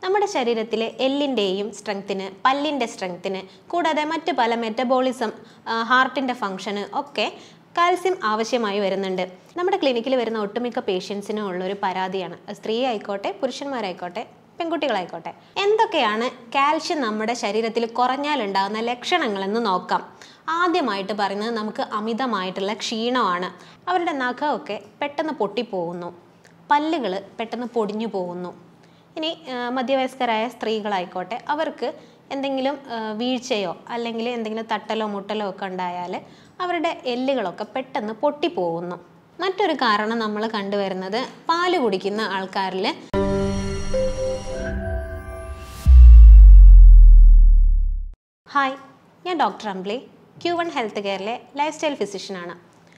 നമ്മുടെ ശരീരത്തിലെ എല്ലിൻ്റെയും സ്ട്രെങ്ത്തിന് പല്ലിൻ്റെ സ്ട്രെങ്ത്തിന് കൂടാതെ മറ്റ് പല മെറ്റബോളിസം ഹാർട്ടിൻ്റെ ഫങ്ഷന് ഒക്കെ കാൽസ്യം ആവശ്യമായി വരുന്നുണ്ട് നമ്മുടെ ക്ലിനിക്കിൽ വരുന്ന ഒട്ടുമിക്ക പേഷ്യൻസിനും ഉള്ളൊരു പരാതിയാണ് അത് സ്ത്രീ ആയിക്കോട്ടെ പുരുഷന്മാരായിക്കോട്ടെ പെൺകുട്ടികളായിക്കോട്ടെ എന്തൊക്കെയാണ് കാൽഷ്യം നമ്മുടെ ശരീരത്തിൽ കുറഞ്ഞാലുണ്ടാകുന്ന ലക്ഷണങ്ങളെന്ന് നോക്കാം ആദ്യമായിട്ട് പറയുന്നത് നമുക്ക് അമിതമായിട്ടുള്ള ക്ഷീണമാണ് അവരുടെ നഖമൊക്കെ പെട്ടെന്ന് പൊട്ടിപ്പോകുന്നു പല്ലുകൾ പെട്ടെന്ന് പൊടിഞ്ഞു പോകുന്നു ഇനി ആ, മധ്യവയസ്കരായ സ്ത്രീകളായിക്കോട്ടെ അവർക്ക് എന്തെങ്കിലും ആ, വീഴ്ചയോ അല്ലെങ്കിൽ എന്തെങ്കിലും തട്ടലോ മുട്ടലോ ഒക്കെ ഉണ്ടായാൽ അവരുടെ എല്ലുകളൊക്കെ പെട്ടെന്ന് പൊട്ടിപ്പോകുന്നു മറ്റൊരു കാരണം നമ്മൾ കണ്ടുവരുന്നത് പാല് കുടിക്കുന്ന ആൾക്കാരിൽ ഹായ് ഞാൻ doctor Ambili Q one health കെയറിലെ ലൈഫ് സ്റ്റൈൽ ഫിസിഷ്യനാണ്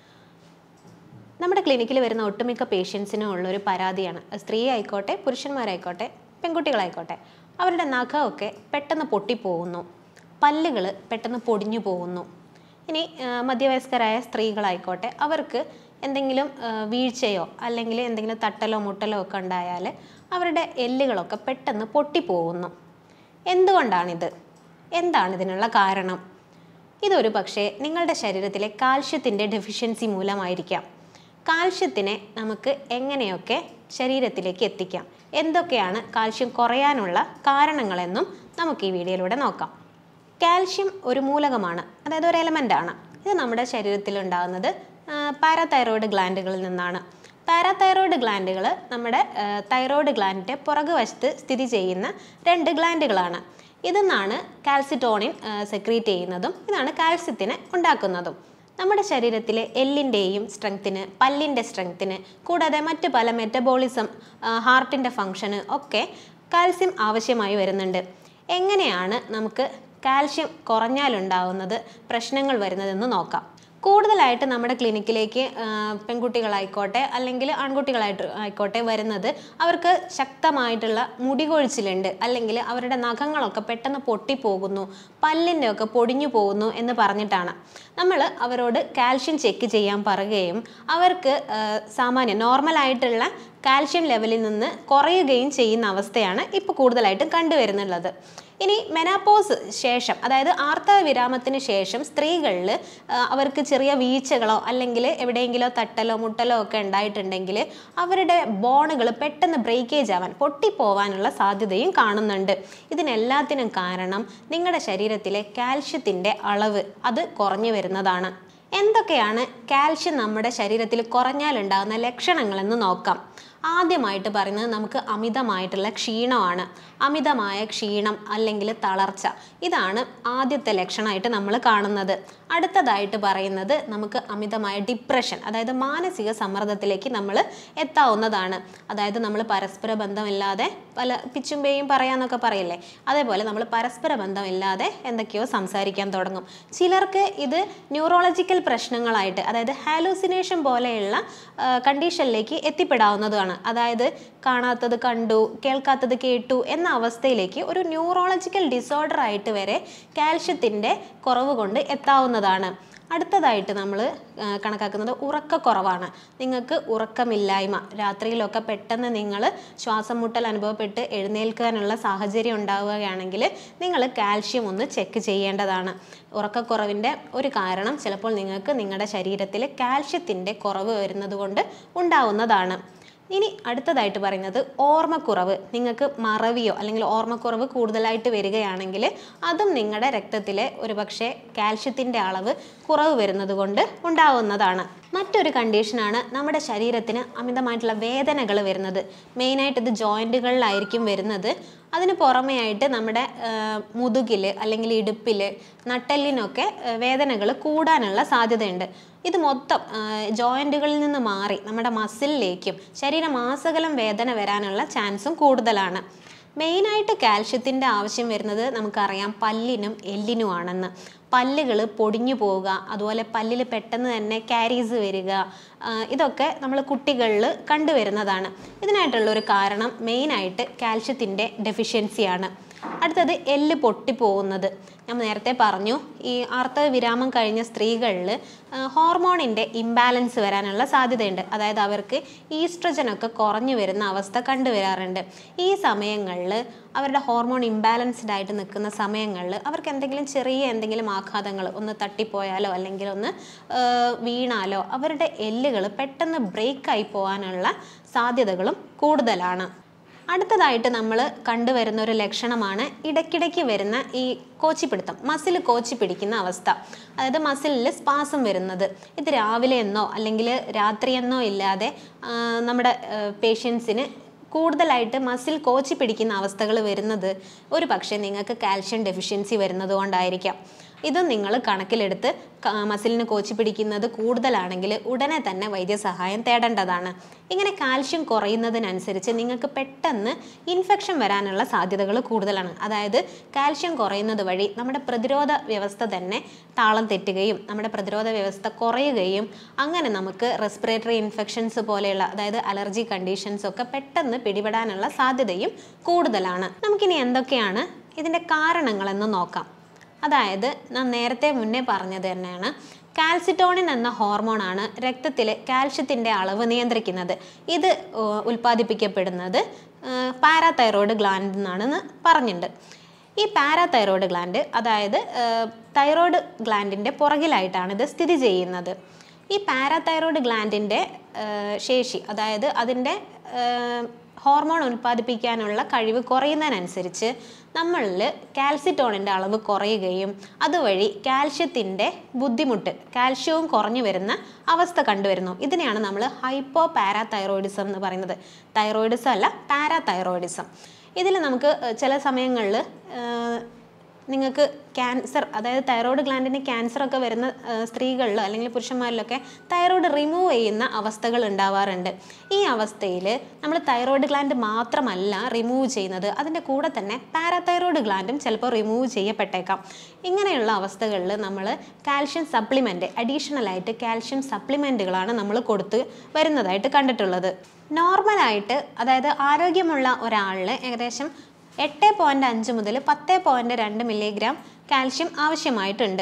നമ്മുടെ ക്ലിനിക്കിൽ വരുന്ന ഒട്ടുമിക്ക പേഷ്യൻസിനും ഉള്ളൊരു പരാതിയാണ് അത് സ്ത്രീ ആയിക്കോട്ടെ പുരുഷന്മാരായിക്കോട്ടെ പെൺകുട്ടികളായിക്കോട്ടെ അവരുടെ നഖമൊക്കെ പെട്ടെന്ന് പൊട്ടിപ്പോകുന്നു പല്ലുകൾ പെട്ടെന്ന് പൊടിഞ്ഞു പോകുന്നു ഇനി ആ, മധ്യവയസ്കരായ സ്ത്രീകളായിക്കോട്ടെ അവർക്ക് എന്തെങ്കിലും ആ, വീഴ്ചയോ അല്ലെങ്കിൽ എന്തെങ്കിലും തട്ടലോ മുട്ടലോ ഒക്കെ ഉണ്ടായാൽ അവരുടെ എല്ലുകളൊക്കെ പെട്ടെന്ന് പൊട്ടിപ്പോകുന്നു എന്തുകൊണ്ടാണിത് എന്താണ് ഇതിനുള്ള കാരണം ഇതൊരു പക്ഷേ നിങ്ങളുടെ ശരീരത്തിലെ കാൽഷ്യത്തിൻ്റെ ഡെഫിഷ്യൻസി മൂലമായിരിക്കാം കാൽഷ്യത്തിനെ നമുക്ക് എങ്ങനെയൊക്കെ ശരീരത്തിലേക്ക് എത്തിക്കാം എന്തൊക്കെയാണ് കാൽഷ്യം കുറയാനുള്ള കാരണങ്ങളെന്നും നമുക്ക് ഈ വീഡിയോയിലൂടെ നോക്കാം കാൽഷ്യം ഒരു മൂലകമാണ് അതായത് ഒരു എലമെൻ്റ് ആണ് ഇത് നമ്മുടെ ശരീരത്തിൽ ഉണ്ടാകുന്നത് പാരാതൈറോയിഡ് ഗ്ലാൻഡുകളിൽ നിന്നാണ് പാരാതൈറോയിഡ് ഗ്ലാൻഡുകൾ നമ്മുടെ തൈറോയിഡ് ഗ്ലാൻഡിൻ്റെ പുറകുവശത്ത് സ്ഥിതി ചെയ്യുന്ന രണ്ട് ഗ്ലാൻഡുകളാണ് ഇതെന്നാണ് കാൽസിറ്റോണിൻ സെക്രീറ്റ് ചെയ്യുന്നതും ഇതാണ് കാൽസ്യത്തിനെ ഉണ്ടാക്കുന്നതും നമ്മുടെ ശരീരത്തിലെ എല്ലിൻ്റെയും സ്ട്രെങ്ത്തിന് പല്ലിൻ്റെ സ്ട്രെങ്ത്തിന് കൂടാതെ മറ്റ് പല മെറ്റബോളിസം ഹാർട്ടിൻ്റെ ഫങ്ഷന് ഒക്കെ കാൽസ്യം ആവശ്യമായി വരുന്നുണ്ട് എങ്ങനെയാണ് നമുക്ക് കാൽഷ്യം കുറഞ്ഞാലുണ്ടാവുന്നത് പ്രശ്നങ്ങൾ വരുന്നതെന്ന് നോക്കാം കൂടുതലായിട്ട് നമ്മുടെ ക്ലിനിക്കിലേക്ക് ആ, പെൺകുട്ടികളായിക്കോട്ടെ അല്ലെങ്കിൽ ആൺകുട്ടികളായിട്ട് ആയിക്കോട്ടെ വരുന്നത് അവർക്ക് ശക്തമായിട്ടുള്ള മുടി കൊഴിച്ചിലുണ്ട് അല്ലെങ്കിൽ അവരുടെ നഖങ്ങളൊക്കെ പെട്ടെന്ന് പൊട്ടിപ്പോകുന്നു പല്ലിൻ്റെ ഒക്കെ പൊടിഞ്ഞു പോകുന്നു എന്ന് പറഞ്ഞിട്ടാണ് നമ്മൾ അവരോട് കാൽഷ്യം ചെക്ക് ചെയ്യാൻ പറയുകയും അവർക്ക് ആ, സാമാന്യം നോർമലായിട്ടുള്ള കാൽഷ്യം ലെവലിൽ നിന്ന് കുറയുകയും ചെയ്യുന്ന അവസ്ഥയാണ് ഇപ്പോൾ കൂടുതലായിട്ടും കണ്ടുവരുന്നുള്ളത് ഇനി മെനാപ്പോസ് ശേഷം അതായത് ആർത്തവ വിരാമത്തിന് ശേഷം സ്ത്രീകളിൽ അവർക്ക് ചെറിയ വീഴ്ചകളോ അല്ലെങ്കിൽ എവിടെയെങ്കിലോ തട്ടലോ മുട്ടലോ ഒക്കെ ഉണ്ടായിട്ടുണ്ടെങ്കിൽ അവരുടെ ബോണുകൾ പെട്ടെന്ന് ബ്രേക്കേജ് ആവാൻ പൊട്ടിപ്പോവാനുള്ള സാധ്യതയും കാണുന്നുണ്ട് ഇതിനെല്ലാത്തിനും കാരണം നിങ്ങളുടെ ശരീരത്തിലെ കാൽഷ്യത്തിൻ്റെ അളവ് അത് കുറഞ്ഞു വരുന്നതാണ് എന്തൊക്കെയാണ് കാൽഷ്യം നമ്മുടെ ശരീരത്തിൽ കുറഞ്ഞാലുണ്ടാകുന്ന ലക്ഷണങ്ങളെന്ന് നോക്കാം ആദ്യമായിട്ട് പറയുന്നത് നമുക്ക് അമിതമായിട്ടുള്ള ക്ഷീണമാണ് അമിതമായ ക്ഷീണം അല്ലെങ്കിൽ തളർച്ച ഇതാണ് ആദ്യത്തെ ലക്ഷണമായിട്ട് നമ്മൾ കാണുന്നത് അടുത്തതായിട്ട് പറയുന്നത് നമുക്ക് അമിതമായ ഡിപ്രഷൻ അതായത് മാനസിക സമ്മർദ്ദത്തിലേക്ക് നമ്മൾ എത്താവുന്നതാണ് അതായത് നമ്മൾ പരസ്പര ബന്ധമില്ലാതെ പല പിച്ചുമ്പേയും പറയാന്നൊക്കെ പറയില്ലേ അതേപോലെ നമ്മൾ പരസ്പര ബന്ധമില്ലാതെ എന്തൊക്കെയോ സംസാരിക്കാൻ തുടങ്ങും ചിലർക്ക് ഇത് ന്യൂറോളജിക്കൽ പ്രശ്നങ്ങളായിട്ട് അതായത് ഹാലൂസിനേഷൻ പോലെയുള്ള കണ്ടീഷനിലേക്ക് എത്തിപ്പെടാവുന്നതുമാണ് അതായത് കാണാത്തത് കണ്ടു കേൾക്കാത്തത് കേട്ടു എന്ന അവസ്ഥയിലേക്ക് ഒരു ന്യൂറോളജിക്കൽ ഡിസോർഡർ ആയിട്ട് വരെ കാൽഷ്യത്തിൻ്റെ കുറവ് കൊണ്ട് എത്താവുന്നതാണ് അടുത്തതായിട്ട് നമ്മൾ കണക്കാക്കുന്നത് ഉറക്കക്കുറവാണ് നിങ്ങൾക്ക് ഉറക്കമില്ലായ്മ രാത്രിയിലൊക്കെ പെട്ടെന്ന് നിങ്ങൾ ശ്വാസം മുട്ടൽ അനുഭവപ്പെട്ട് എഴുന്നേൽക്കാനുള്ള സാഹചര്യം ഉണ്ടാവുകയാണെങ്കിൽ നിങ്ങൾ കാൽഷ്യം ഒന്ന് ചെക്ക് ചെയ്യേണ്ടതാണ് ഉറക്കക്കുറവിൻ്റെ ഒരു കാരണം ചിലപ്പോൾ നിങ്ങൾക്ക് നിങ്ങളുടെ ശരീരത്തിൽ കാൽഷ്യത്തിൻ്റെ കുറവ് വരുന്നത് കൊണ്ട് ഉണ്ടാവുന്നതാണ് ഇനി അടുത്തതായിട്ട് പറയുന്നത് ഓർമ്മക്കുറവ് നിങ്ങൾക്ക് മറവിയോ അല്ലെങ്കിൽ ഓർമ്മക്കുറവ് കൂടുതലായിട്ട് വരികയാണെങ്കിൽ അതും നിങ്ങളുടെ രക്തത്തിലെ ഒരുപക്ഷെ കാൽഷ്യത്തിൻ്റെ അളവ് കുറവ് വരുന്നത് കൊണ്ട് ഉണ്ടാവുന്നതാണ് മറ്റൊരു കണ്ടീഷനാണ് നമ്മുടെ ശരീരത്തിന് അമിതമായിട്ടുള്ള വേദനകൾ വരുന്നത് മെയിനായിട്ട് ഇത് ജോയിൻറ്റുകളിലായിരിക്കും വരുന്നത് അതിന് പുറമെയായിട്ട് നമ്മുടെ മുതുകിൽ അല്ലെങ്കിൽ ഇടുപ്പിൽ നട്ടെല്ലിനൊക്കെ വേദനകൾ കൂടാനുള്ള സാധ്യതയുണ്ട് ഇത് മൊത്തം ജോയിൻറ്റുകളിൽ നിന്ന് മാറി നമ്മുടെ മസിലിലേക്കും ശരീരമാസകലം വേദന വരാനുള്ള ചാൻസും കൂടുതലാണ് മെയിനായിട്ട് കാൽഷ്യത്തിൻ്റെ ആവശ്യം വരുന്നത് നമുക്കറിയാം പല്ലിനും എല്ലിനുമാണെന്ന് പല്ലുകൾ പൊടിഞ്ഞു പോവുക അതുപോലെ പല്ലിൽ പെട്ടെന്ന് തന്നെ കാരീസ് വരിക ആ, ഇതൊക്കെ നമ്മൾ കുട്ടികളിൽ കണ്ടുവരുന്നതാണ് ഇതിനായിട്ടുള്ളൊരു കാരണം മെയിനായിട്ട് കാൽഷ്യത്തിൻ്റെ ഡെഫിഷ്യൻസിയാണ് അടുത്തത് എല്ല് പൊട്ടിപ്പോകുന്നത് ഞാൻ നേരത്തെ പറഞ്ഞു ഈ ആർത്തവ വിരാമം കഴിഞ്ഞ സ്ത്രീകളിൽ ഹോർമോണിൻ്റെ ഇംബാലൻസ് വരാനുള്ള സാധ്യതയുണ്ട് അതായത് അവർക്ക് ഈസ്ട്രജനൊക്കെ കുറഞ്ഞു വരുന്ന അവസ്ഥ കണ്ടുവരാറുണ്ട് ഈ സമയങ്ങളിൽ അവരുടെ ഹോർമോൺ ഇംബാലൻസ്ഡ് ആയിട്ട് നിൽക്കുന്ന സമയങ്ങളിൽ അവർക്ക് എന്തെങ്കിലും ചെറിയ എന്തെങ്കിലും ആഘാതങ്ങൾ ഒന്ന് തട്ടിപ്പോയാലോ അല്ലെങ്കിൽ ഒന്ന് ആ, വീണാലോ അവരുടെ എല്ലുകൾ പെട്ടെന്ന് ബ്രേക്കായി പോകാനുള്ള സാധ്യതകളും കൂടുതലാണ് അടുത്തതായിട്ട് നമ്മൾ കണ്ടുവരുന്ന ഒരു ലക്ഷണമാണ് ഇടയ്ക്കിടയ്ക്ക് വരുന്ന ഈ കോച്ചിപ്പിടുത്തം മസിൽ കോച്ചി പിടിക്കുന്ന അവസ്ഥ അതായത് മസിലിൽ സ്പാസം വരുന്നത് ഇത് രാവിലെ എന്നോ അല്ലെങ്കിൽ രാത്രിയെന്നോ ഇല്ലാതെ ആ, നമ്മുടെ പേഷ്യൻസിന് കൂടുതലായിട്ട് മസിൽ കോച്ചി പിടിക്കുന്ന അവസ്ഥകൾ വരുന്നത് ഒരു പക്ഷേ നിങ്ങൾക്ക് കാൽഷ്യം ഡെഫിഷ്യൻസി വരുന്നത് കൊണ്ടായിരിക്കാം ഇത് നിങ്ങൾ കണക്കിലെടുത്ത് ക- മസിലിന് കോച്ചി പിടിക്കുന്നത് കൂടുതലാണെങ്കിൽ ഉടനെ തന്നെ വൈദ്യസഹായം തേടേണ്ടതാണ് ഇങ്ങനെ കാൽഷ്യം കുറയുന്നതിനനുസരിച്ച് നിങ്ങൾക്ക് പെട്ടെന്ന് ഇൻഫെക്ഷൻ വരാനുള്ള സാധ്യതകൾ കൂടുതലാണ് അതായത് കാൽഷ്യം കുറയുന്നത് വഴി നമ്മുടെ പ്രതിരോധ വ്യവസ്ഥ തന്നെ താളം തെറ്റുകയും നമ്മുടെ പ്രതിരോധ വ്യവസ്ഥ കുറയുകയും അങ്ങനെ നമുക്ക് റെസ്പിറേറ്ററി ഇൻഫെക്ഷൻസ് പോലെയുള്ള അതായത് അലർജി കണ്ടീഷൻസ് ഒക്കെ പെട്ടെന്ന് പിടിപെടാനുള്ള സാധ്യതയും കൂടുതലാണ് നമുക്കിനി എന്തൊക്കെയാണ് ഇതിൻ്റെ കാരണങ്ങളെന്ന് നോക്കാം അതായത് ഞാൻ നേരത്തെ മുന്നേ പറഞ്ഞത് തന്നെയാണ് കാൽസിറ്റോണിൻ എന്ന ഹോർമോണാണ് രക്തത്തിൽ കാൽഷ്യത്തിൻ്റെ അളവ് നിയന്ത്രിക്കുന്നത് ഇത് ഏർ, ഉൽപ്പാദിപ്പിക്കപ്പെടുന്നത് പാരാതൈറോയ്ഡ് ഗ്ലാൻഡിൽ നിന്നാണെന്ന് പറഞ്ഞിട്ടുണ്ട് ഈ പാരാതൈറോയ്ഡ് ഗ്ലാൻഡ് അതായത് ഏർ, തൈറോയ്ഡ് ഗ്ലാൻഡിൻ്റെ പുറകിലായിട്ടാണ് ഇത് സ്ഥിതി ചെയ്യുന്നത് ഈ പാരാതൈറോയ്ഡ് ഗ്ലാൻഡിൻ്റെ ശേഷി അതായത് അതിൻ്റെ ഹോർമോൺ ഉൽപ്പാദിപ്പിക്കാനുള്ള കഴിവ് കുറയുന്നതിനനുസരിച്ച് നമ്മളിൽ കാൽസിറ്റോണിൻ്റെ അളവ് കുറയുകയും അതുവഴി കാൽഷ്യത്തിൻ്റെ ബുദ്ധിമുട്ട് കാൽഷ്യവും കുറഞ്ഞു വരുന്ന അവസ്ഥ കണ്ടുവരുന്നു ഇതിനെയാണ് നമ്മൾ ഹൈപ്പോ പാരാതൈറോയിഡിസം എന്ന് പറയുന്നത് തൈറോയിഡിസം അല്ല പാരാതൈറോയിഡിസം ഇതിൽ നമുക്ക് ഏഹ്, ചില സമയങ്ങളിൽ നിങ്ങൾക്ക് ക്യാൻസർ അതായത് തൈറോയ്ഡ് ഗ്ലാൻഡിന് ക്യാൻസർ ഒക്കെ വരുന്ന ഏഹ്, സ്ത്രീകളിലോ അല്ലെങ്കിൽ പുരുഷന്മാരിലൊക്കെ തൈറോയ്ഡ് റിമൂവ് ചെയ്യുന്ന അവസ്ഥകൾ ഉണ്ടാവാറുണ്ട് ഈ അവസ്ഥയിൽ നമ്മൾ തൈറോയ്ഡ് ഗ്ലാൻഡ് മാത്രമല്ല റിമൂവ് ചെയ്യുന്നത് അതിൻ്റെ കൂടെ തന്നെ പാരാതൈറോയ്ഡ് ഗ്ലാൻഡും ചിലപ്പോൾ റിമൂവ് ചെയ്യപ്പെട്ടേക്കാം ഇങ്ങനെയുള്ള അവസ്ഥകളിൽ നമ്മൾ കാൽഷ്യം സപ്ലിമെൻറ്റ് അഡീഷണലായിട്ട് കാൽഷ്യം സപ്ലിമെൻറ്റുകളാണ് നമ്മൾ കൊടുത്ത് വരുന്നതായിട്ട് കണ്ടിട്ടുള്ളത് നോർമലായിട്ട് അതായത് ആരോഗ്യമുള്ള ഒരാളിൽ ഏകദേശം എട്ട് പോയിൻറ്റ് അഞ്ച് മുതൽ പത്ത് പോയിൻറ്റ് രണ്ട് മില്ലിഗ്രാം കാൽഷ്യം ആവശ്യമായിട്ടുണ്ട്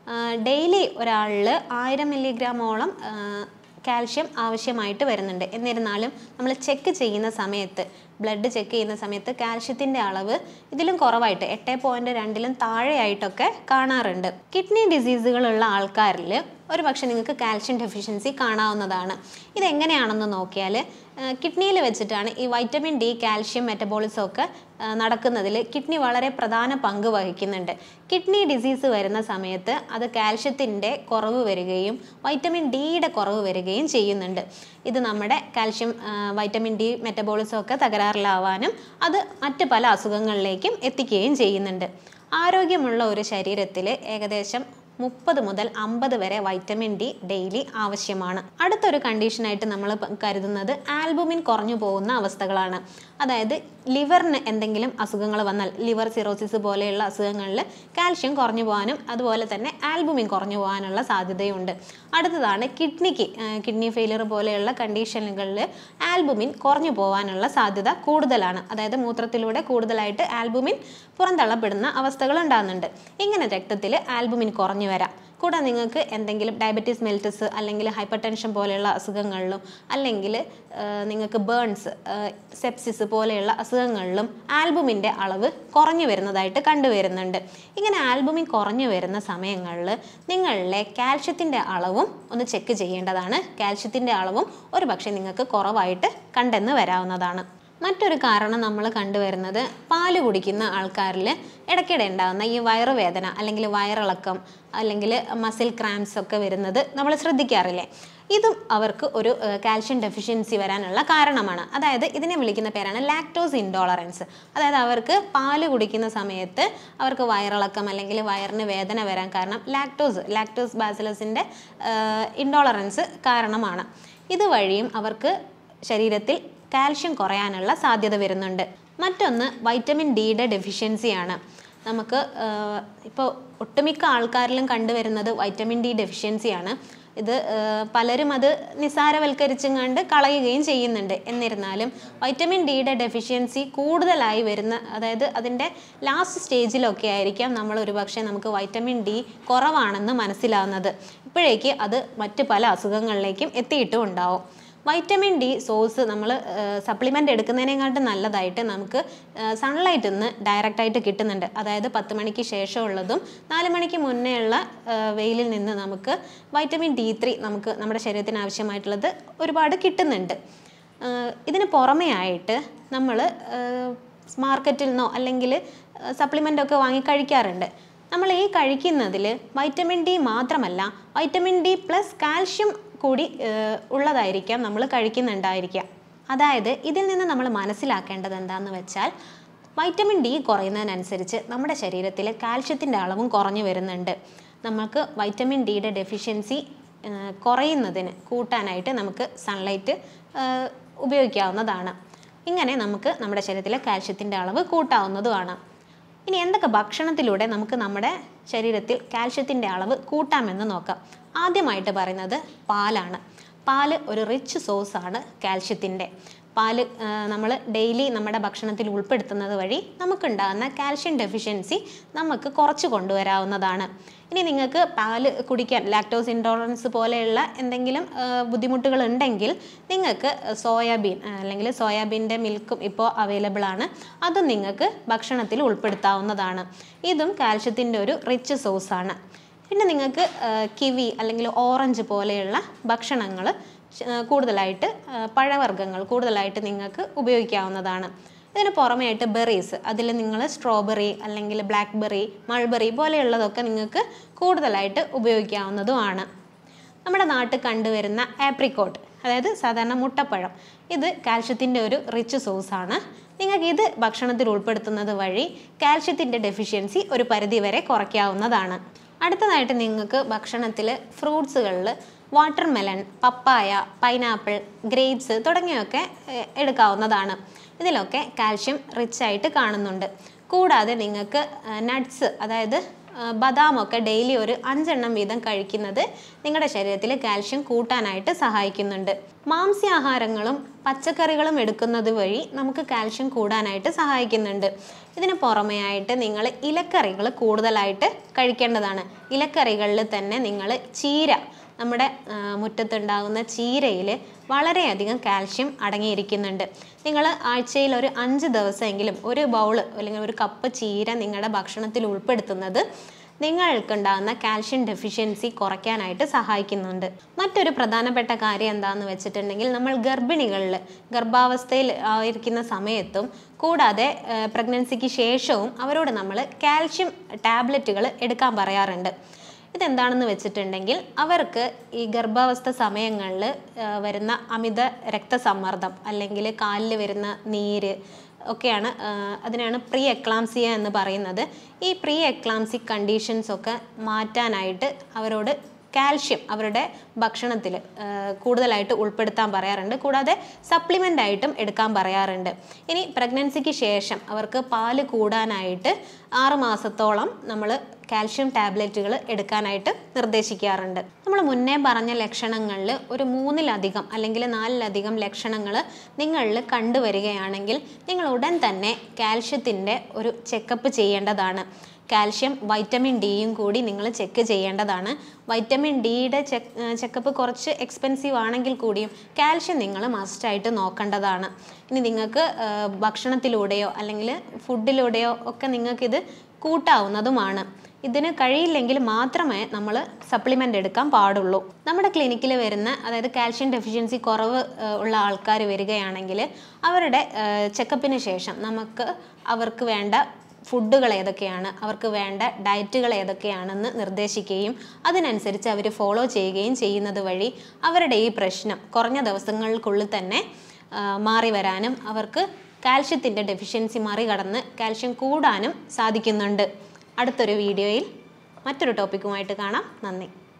ഡെയിലി ഒരാളിൽ ആയിരം മില്ലിഗ്രാമോളം കാൽഷ്യം ആവശ്യമായിട്ട് വരുന്നുണ്ട് എന്നിരുന്നാലും നമ്മൾ ചെക്ക് ചെയ്യുന്ന സമയത്ത് ബ്ലഡ് ചെക്ക് ചെയ്യുന്ന സമയത്ത് കാൽഷ്യത്തിൻ്റെ അളവ് ഇതിലും കുറവായിട്ട് എട്ട് പോയിൻറ്റ് രണ്ടിലും താഴെയായിട്ടൊക്കെ കാണാറുണ്ട് കിഡ്നി ഡിസീസുകളുള്ള ആൾക്കാരിൽ ഒരു പക്ഷേ നിങ്ങൾക്ക് കാൽഷ്യം ഡെഫിഷ്യൻസി കാണാവുന്നതാണ് ഇതെങ്ങനെയാണെന്ന് നോക്കിയാൽ കിഡ്നിയിൽ വെച്ചിട്ടാണ് ഈ വൈറ്റമിൻ ഡി കാൽഷ്യം മെറ്റബോളിസം ഒക്കെ ആ, നടക്കുന്നതിൽ കിഡ്നി വളരെ പ്രധാന പങ്ക് വഹിക്കുന്നുണ്ട് കിഡ്നി ഡിസീസ് വരുന്ന സമയത്ത് അത് കാൽഷ്യത്തിൻ്റെ കുറവ് വരികയും വൈറ്റമിൻ ഡിയുടെ കുറവ് വരികയും ചെയ്യുന്നുണ്ട് ഇത് നമ്മുടെ കാൽഷ്യം ആ, വൈറ്റമിൻ ഡി മെറ്റബോളിസം ഒക്കെ തകരാറിലാവാനും അത് മറ്റ് പല അസുഖങ്ങളിലേക്കും എത്തിക്കുകയും ചെയ്യുന്നുണ്ട് ആരോഗ്യമുള്ള ഒരു ശരീരത്തിൽ ഏകദേശം മുപ്പത് മുതൽ അമ്പത് വരെ വൈറ്റമിൻ ഡി ഡെയിലി ആവശ്യമാണ് അടുത്തൊരു കണ്ടീഷനായിട്ട് നമ്മൾ പ- കരുതുന്നത് ആൽബുമിൻ കുറഞ്ഞു പോകുന്ന അവസ്ഥകളാണ് അതായത് ലിവറിന് എന്തെങ്കിലും അസുഖങ്ങൾ വന്നാൽ ലിവർ സിറോസിസ് പോലെയുള്ള അസുഖങ്ങളിൽ കാൽഷ്യം കുറഞ്ഞു പോകാനും അതുപോലെ തന്നെ ആൽബുമിൻ കുറഞ്ഞു പോകാനുള്ള സാധ്യതയുണ്ട് അടുത്തതാണ് കിഡ്നിക്ക് കിഡ്നി ഫെയിലിയർ പോലെയുള്ള കണ്ടീഷനുകളിൽ ആൽബുമിൻ കുറഞ്ഞു പോകാനുള്ള സാധ്യത കൂടുതലാണ് അതായത് മൂത്രത്തിലൂടെ കൂടുതലായിട്ട് ആൽബുമിൻ പുറന്തള്ളപ്പെടുന്ന അവസ്ഥകൾ ഉണ്ടാകുന്നുണ്ട് ഇങ്ങനെ രക്തത്തിൽ ആൽബുമിൻ കുറഞ്ഞു വരാം കൂടാതെ നിങ്ങൾക്ക് എന്തെങ്കിലും ഡയബറ്റീസ് മെൽറ്റസ് അല്ലെങ്കിൽ ഹൈപ്പർ ടെൻഷൻ പോലെയുള്ള അസുഖങ്ങളിലും അല്ലെങ്കിൽ ആ, നിങ്ങൾക്ക് ബേൺസ് സെപ്സിസ് പോലെയുള്ള അസുഖങ്ങളിലും ആൽബുമിൻ്റെ അളവ് കുറഞ്ഞു വരുന്നതായിട്ട് കണ്ടുവരുന്നുണ്ട് ഇങ്ങനെ ആൽബുമിൻ കുറഞ്ഞു വരുന്ന സമയങ്ങളിൽ നിങ്ങളിലെ കാൽഷ്യത്തിൻ്റെ അളവും ഒന്ന് ചെക്ക് ചെയ്യേണ്ടതാണ് കാൽഷ്യത്തിൻ്റെ അളവും ഒരു പക്ഷേ നിങ്ങൾക്ക് കുറവായിട്ട് കണ്ടെന്ന് വരാവുന്നതാണ് മറ്റൊരു കാരണം നമ്മൾ കണ്ടുവരുന്നത് പാല് കുടിക്കുന്ന ആൾക്കാരിൽ ഇടയ്ക്കിടെ ഉണ്ടാകുന്ന ഈ വയറുവേദന അല്ലെങ്കിൽ വയറിളക്കം അല്ലെങ്കിൽ മസിൽ ക്രാംസ് ഒക്കെ വരുന്നത് നമ്മൾ ശ്രദ്ധിക്കാറില്ലേ ഇതും അവർക്ക് ഒരു കാൽഷ്യം ഡെഫിഷ്യൻസി വരാനുള്ള കാരണമാണ് അതായത് ഇതിനെ വിളിക്കുന്ന പേരാണ് ലാക്ടോസ് ഇൻടോളറൻസ് അതായത് അവർക്ക് പാല് കുടിക്കുന്ന സമയത്ത് അവർക്ക് വയറിളക്കം അല്ലെങ്കിൽ വയറിന് വേദന വരാൻ കാരണം ലാക്ടോസ് ലാക്ടോസ് ബാസിലസിൻ്റെ ഇൻടോളറൻസ് കാരണമാണ് ഇതുവഴിയും അവർക്ക് ശരീരത്തിൽ കാൽഷ്യം കുറയാനുള്ള സാധ്യത വരുന്നുണ്ട് മറ്റൊന്ന് വൈറ്റമിൻ ഡിയുടെ ഡെഫിഷ്യൻസിയാണ് നമുക്ക് ഇപ്പോൾ ഒട്ടുമിക്ക ആൾക്കാരിലും കണ്ടുവരുന്നത് വൈറ്റമിൻ ഡി ഡെഫിഷ്യൻസിയാണ് ഇത് ആ, പലരും അത് നിസ്സാരവൽക്കരിച്ചും കണ്ട് കളയുകയും ചെയ്യുന്നുണ്ട് എന്നിരുന്നാലും വൈറ്റമിൻ ഡിയുടെ ഡെഫിഷ്യൻസി കൂടുതലായി വരുന്ന അതായത് അതിൻ്റെ ലാസ്റ്റ് സ്റ്റേജിലൊക്കെ ആയിരിക്കാം നമ്മൾ ഒരുപക്ഷെ നമുക്ക് വൈറ്റമിൻ ഡി കുറവാണെന്ന് മനസ്സിലാവുന്നത് ഇപ്പോഴേക്ക് അത് മറ്റ് പല അസുഖങ്ങളിലേക്കും എത്തിയിട്ടും ഉണ്ടാവും വൈറ്റമിൻ ഡി സോഴ്സ് നമ്മൾ സപ്ലിമെൻ്റ് എടുക്കുന്നതിനെക്കാട്ടും നല്ലതായിട്ട് നമുക്ക് സൺലൈറ്റിൽ നിന്ന് ഡയറക്റ്റായിട്ട് കിട്ടുന്നുണ്ട് അതായത് പത്ത് മണിക്ക് ശേഷമുള്ളതും നാല് മണിക്ക് മുന്നേ ഉള്ള ആ, വെയിലിൽ നിന്ന് നമുക്ക് വൈറ്റമിൻ ഡി ത്രീ നമുക്ക് നമ്മുടെ ശരീരത്തിന് ആവശ്യമായിട്ടുള്ളത് ഒരുപാട് കിട്ടുന്നുണ്ട് ആ, ഇതിന് പുറമേ ആയിട്ട് നമ്മൾ മാർക്കറ്റിൽ നിന്നോ അല്ലെങ്കിൽ സപ്ലിമെൻ്റ് ഒക്കെ വാങ്ങി കഴിക്കാറുണ്ട് നമ്മൾ ഈ കഴിക്കുന്നതിൽ വൈറ്റമിൻ ഡി മാത്രമല്ല വൈറ്റമിൻ ഡി പ്ലസ് കാൽഷ്യം കൂടി ഏഹ്, ഉള്ളതായിരിക്കാം നമ്മൾ കഴിക്കുന്നുണ്ടായിരിക്കാം അതായത് ഇതിൽ നിന്ന് നമ്മൾ മനസ്സിലാക്കേണ്ടത് എന്താണെന്ന് വെച്ചാൽ വൈറ്റമിൻ ഡി കുറയുന്നതിനനുസരിച്ച് നമ്മുടെ ശരീരത്തിൽ കാൽഷ്യത്തിൻ്റെ അളവും കുറഞ്ഞു വരുന്നുണ്ട് നമുക്ക് വൈറ്റമിൻ ഡിയുടെ ഡെഫിഷ്യൻസി കുറയുന്നതിന് കൂട്ടാനായിട്ട് നമുക്ക് സൺലൈറ്റ് ഉപയോഗിക്കാവുന്നതാണ് ഇങ്ങനെ നമുക്ക് നമ്മുടെ ശരീരത്തിലെ കാൽഷ്യത്തിൻ്റെ അളവ് കൂട്ടാവുന്നതുമാണ് ഇനി എന്തൊക്കെ ഭക്ഷണത്തിലൂടെ നമുക്ക് നമ്മുടെ ശരീരത്തിൽ കാൽഷ്യത്തിൻ്റെ അളവ് കൂട്ടാമെന്ന് നോക്കാം ആദ്യമായിട്ട് പറയുന്നത് പാലാണ് പാല് ഒരു റിച്ച് സോഴ്സാണ് കാൽഷ്യത്തിൻ്റെ പാല് നമ്മൾ ഡെയിലി നമ്മുടെ ഭക്ഷണത്തിൽ ഉൾപ്പെടുത്തുന്നത് വഴി നമുക്കുണ്ടാകുന്ന കാൽഷ്യം ഡെഫിഷ്യൻസി നമുക്ക് കുറച്ച് കൊണ്ടുവരാവുന്നതാണ് ഇനി നിങ്ങൾക്ക് പാല് കുടിക്കാൻ ലാക്ടോസ് ഇൻടോളറൻസ് പോലെയുള്ള എന്തെങ്കിലും ആ, ബുദ്ധിമുട്ടുകൾ ഉണ്ടെങ്കിൽ നിങ്ങൾക്ക് സോയാബീൻ ആ, അല്ലെങ്കിൽ സോയാബീൻ്റെ മിൽക്കും ഇപ്പോൾ അവൈലബിൾ ആണ് അതും നിങ്ങൾക്ക് ഭക്ഷണത്തിൽ ഉൾപ്പെടുത്താവുന്നതാണ് ഇതും കാൽഷ്യത്തിൻ്റെ ഒരു റിച്ച് സോഴ്സാണ് പിന്നെ നിങ്ങൾക്ക് ആ, കിവി അല്ലെങ്കിൽ ഓറഞ്ച് പോലെയുള്ള ഭക്ഷണങ്ങൾ കൂടുതലായിട്ട് ആ, പഴവർഗ്ഗങ്ങൾ കൂടുതലായിട്ട് നിങ്ങൾക്ക് ഉപയോഗിക്കാവുന്നതാണ് ഇതിന് പുറമെയായിട്ട് ബെറീസ് അതിൽ നിങ്ങൾ സ്ട്രോബെറി അല്ലെങ്കിൽ ബ്ലാക്ക് ബെറി മൾബെറി പോലെയുള്ളതൊക്കെ നിങ്ങൾക്ക് കൂടുതലായിട്ട് ഉപയോഗിക്കാവുന്നതുമാണ് നമ്മുടെ നാട്ടിൽ കണ്ടുവരുന്ന ആപ്രിക്കോട്ട് അതായത് സാധാരണ മുട്ടപ്പഴം ഇത് കാൽഷ്യത്തിൻ്റെ ഒരു റിച്ച് സോഴ്സാണ് നിങ്ങൾക്ക് ഇത് ഭക്ഷണത്തിൽ ഉൾപ്പെടുത്തുന്നത് വഴി കാൽഷ്യത്തിൻ്റെ ഡെഫിഷ്യൻസി ഒരു പരിധിവരെ കുറയ്ക്കാവുന്നതാണ് അടുത്തതായിട്ട് നിങ്ങൾക്ക് ഭക്ഷണത്തിൽ ഫ്രൂട്ട്സുകളിൽ വാട്ടർ മെലൺ പപ്പായ പൈനാപ്പിൾ ഗ്രേപ്സ് തുടങ്ങിയൊക്കെ ഏഹ്, എടുക്കാവുന്നതാണ് ഇതിലൊക്കെ കാൽഷ്യം റിച്ച് ആയിട്ട് കാണുന്നുണ്ട് കൂടാതെ നിങ്ങൾക്ക് നട്ട്സ് അതായത് ആ, ബദാമൊക്കെ ഡെയിലി ഒരു അഞ്ചെണ്ണം വീതം കഴിക്കുന്നത് നിങ്ങളുടെ ശരീരത്തിൽ കാൽഷ്യം കൂട്ടാനായിട്ട് സഹായിക്കുന്നുണ്ട് മാംസ്യാഹാരങ്ങളും പച്ചക്കറികളും എടുക്കുന്നത് വഴി നമുക്ക് കാൽഷ്യം കൂടാനായിട്ട് സഹായിക്കുന്നുണ്ട് ഇതിന് പുറമെയായിട്ട് നിങ്ങൾ ഇലക്കറികൾ കൂടുതലായിട്ട് കഴിക്കേണ്ടതാണ് ഇലക്കറികളിൽ തന്നെ നിങ്ങൾ ചീര നമ്മുടെ ആ, മുറ്റത്തുണ്ടാകുന്ന ചീരയിൽ വളരെയധികം കാൽഷ്യം അടങ്ങിയിരിക്കുന്നുണ്ട് നിങ്ങൾ ആഴ്ചയിൽ ഒരു അഞ്ച് ദിവസമെങ്കിലും ഒരു ബൗള് അല്ലെങ്കിൽ ഒരു കപ്പ് ചീര നിങ്ങളുടെ ഭക്ഷണത്തിൽ ഉൾപ്പെടുത്തുന്നത് നിങ്ങൾക്കുണ്ടാകുന്ന കാൽഷ്യം ഡെഫിഷ്യൻസി കുറയ്ക്കാനായിട്ട് സഹായിക്കുന്നുണ്ട് മറ്റൊരു പ്രധാനപ്പെട്ട കാര്യം എന്താണെന്ന് വെച്ചിട്ടുണ്ടെങ്കിൽ നമ്മൾ ഗർഭിണികളിൽ ഗർഭാവസ്ഥയിൽ ആയിരിക്കുന്ന സമയത്തും കൂടാതെ പ്രഗ്നൻസിക്ക് ശേഷവും അവരോട് നമ്മൾ കാൽഷ്യം ടാബ്ലറ്റുകൾ എടുക്കാൻ പറയാറുണ്ട് ഇതെന്താണെന്ന് വെച്ചിട്ടുണ്ടെങ്കിൽ അവർക്ക് ഈ ഗർഭാവസ്ഥ സമയങ്ങളിൽ വരുന്ന അമിത രക്തസമ്മർദ്ദം അല്ലെങ്കിൽ കാലിൽ വരുന്ന നീര് ഒക്കെയാണ് ആ, അതിനാണ് പ്രീ എക്ലാംസിയ എന്ന് പറയുന്നത് ഈ പ്രീ എക്ലാംസിക് കണ്ടീഷൻസ് ഒക്കെ മാറ്റാനായിട്ട് അവരോട് കാൽഷ്യം അവരുടെ ഭക്ഷണത്തിൽ കൂടുതലായിട്ട് ഉൾപ്പെടുത്താൻ പറയാറുണ്ട് കൂടാതെ സപ്ലിമെൻ്റ് ആയിട്ടും എടുക്കാൻ പറയാറുണ്ട് ഇനി പ്രഗ്നൻസിക്ക് ശേഷം അവർക്ക് പാല് കൂടാനായിട്ട് ആറ് മാസത്തോളം നമ്മൾ കാൽഷ്യം ടാബ്ലറ്റുകൾ എടുക്കാനായിട്ട് നിർദ്ദേശിക്കാറുണ്ട് നമ്മൾ മുന്നേ പറഞ്ഞ ലക്ഷണങ്ങളിൽ ഒരു മൂന്നിലധികം അല്ലെങ്കിൽ നാലിലധികം ലക്ഷണങ്ങൾ നിങ്ങളിൽ കണ്ടുവരികയാണെങ്കിൽ നിങ്ങൾ ഉടൻ തന്നെ കാൽഷ്യത്തിൻ്റെ ഒരു ചെക്കപ്പ് ചെയ്യേണ്ടതാണ് കാൽഷ്യം വൈറ്റമിൻ ഡിയും കൂടി നിങ്ങൾ ചെക്ക് ചെയ്യേണ്ടതാണ് വൈറ്റമിൻ ഡിയുടെ ചെക്കപ്പ് കുറച്ച് എക്സ്പെൻസീവ് ആണെങ്കിൽ കൂടിയും കാൽഷ്യം നിങ്ങൾ മസ്റ്റായിട്ട് നോക്കേണ്ടതാണ് ഇനി നിങ്ങൾക്ക് ആ, ഭക്ഷണത്തിലൂടെയോ അല്ലെങ്കിൽ ഫുഡിലൂടെയോ ഒക്കെ നിങ്ങൾക്കിത് കൂട്ടാവുന്നതുമാണ് ഇതിന് കഴിയില്ലെങ്കിൽ മാത്രമേ നമ്മൾ സപ്ലിമെൻ്റ് എടുക്കാൻ പാടുള്ളൂ നമ്മുടെ ക്ലിനിക്കിൽ വരുന്ന അതായത് കാൽഷ്യം ഡെഫിഷ്യൻസി കുറവ് ആ, ഉള്ള ആൾക്കാർ വരികയാണെങ്കിൽ അവരുടെ ചെക്കപ്പിന് ശേഷം നമുക്ക് അവർക്ക് വേണ്ട ഫുഡുകൾ ഏതൊക്കെയാണ് അവർക്ക് വേണ്ട ഡയറ്റുകൾ ഏതൊക്കെയാണെന്ന് നിർദ്ദേശിക്കുകയും അതിനനുസരിച്ച് അവർ ഫോളോ ചെയ്യുകയും ചെയ്യുന്നത് വഴി അവരുടെ ഈ പ്രശ്നം കുറഞ്ഞ ദിവസങ്ങൾക്കുള്ളിൽ തന്നെ ആ, മാറി വരാനും അവർക്ക് കാൽഷ്യത്തിൻ്റെ ഡെഫിഷ്യൻസി മറികടന്ന് കാൽഷ്യം കൂടാനും സാധിക്കുന്നുണ്ട് അടുത്തൊരു വീഡിയോയിൽ മറ്റൊരു ടോപ്പിക്കുമായിട്ട് കാണാം നന്ദി